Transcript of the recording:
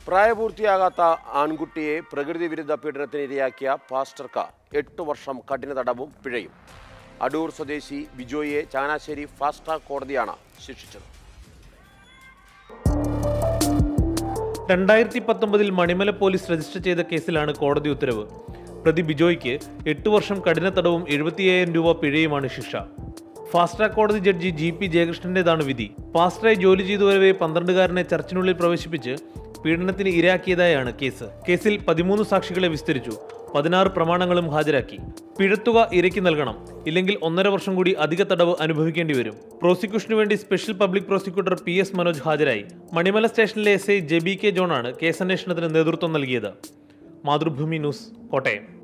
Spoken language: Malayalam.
പ്രായപൂർത്തിയാകാത്ത ആൺകുട്ടിയെ പ്രകൃതി വിരുദ്ധ പീഡനത്തിന് ഇരയാക്കിയ പാസ്റ്റർക്ക് എട്ട് വർഷം കഠിന തടവും പിഴയും അടൂർ സ്വദേശി ബിജോയിയെ ചങ്ങനാശ്ശേരി ഫാസ്റ്റ് ട്രാക്ക് കോടതിയാണ് ശിക്ഷിച്ചത് രണ്ടായിരത്തി പത്തൊമ്പതിൽ മണിമല പോലീസ് രജിസ്റ്റർ ചെയ്ത കേസിലാണ് കോടതി ഉത്തരവ് പ്രതി ബിജോയ്ക്ക് എട്ട് വർഷം കഠിന തടവും എഴുപത്തിയ്യായിരം രൂപ പിഴയുമാണ് ശിക്ഷ ഫാസ്റ്റ് ട്രാക്ക് കോടതി ജഡ്ജി ജി പി ജയകൃഷ്ണന്റേതാണ് വിധി പാസ്റ്ററായി ജോലി ചെയ്തു വരവെ പന്ത്രണ്ടുകാരനെ ചർച്ചിനുള്ളിൽ പ്രവേശിപ്പിച്ച് പീഡനത്തിന് ഇരയാക്കിയതായാണ് കേസ് കേസിൽ പതിമൂന്ന് സാക്ഷികളെ വിസ്തരിച്ചു പതിനാറ് പ്രമാണങ്ങളും ഹാജരാക്കി പിഴത്തുക ഇരയ്ക്ക് നൽകണം ഇല്ലെങ്കിൽ ഒന്നര വർഷം കൂടി അധിക തടവ് അനുഭവിക്കേണ്ടി വരും പ്രോസിക്യൂഷനു വേണ്ടി special public prosecutor P S Manoj ഹാജരായി മണിമല സ്റ്റേഷനിലെ എസ് ഐ ജെബി കെ ജോണാണ് കേസന്വേഷണത്തിന് നേതൃത്വം നൽകിയത് മാതൃഭൂമി ന്യൂസ് കോട്ടയം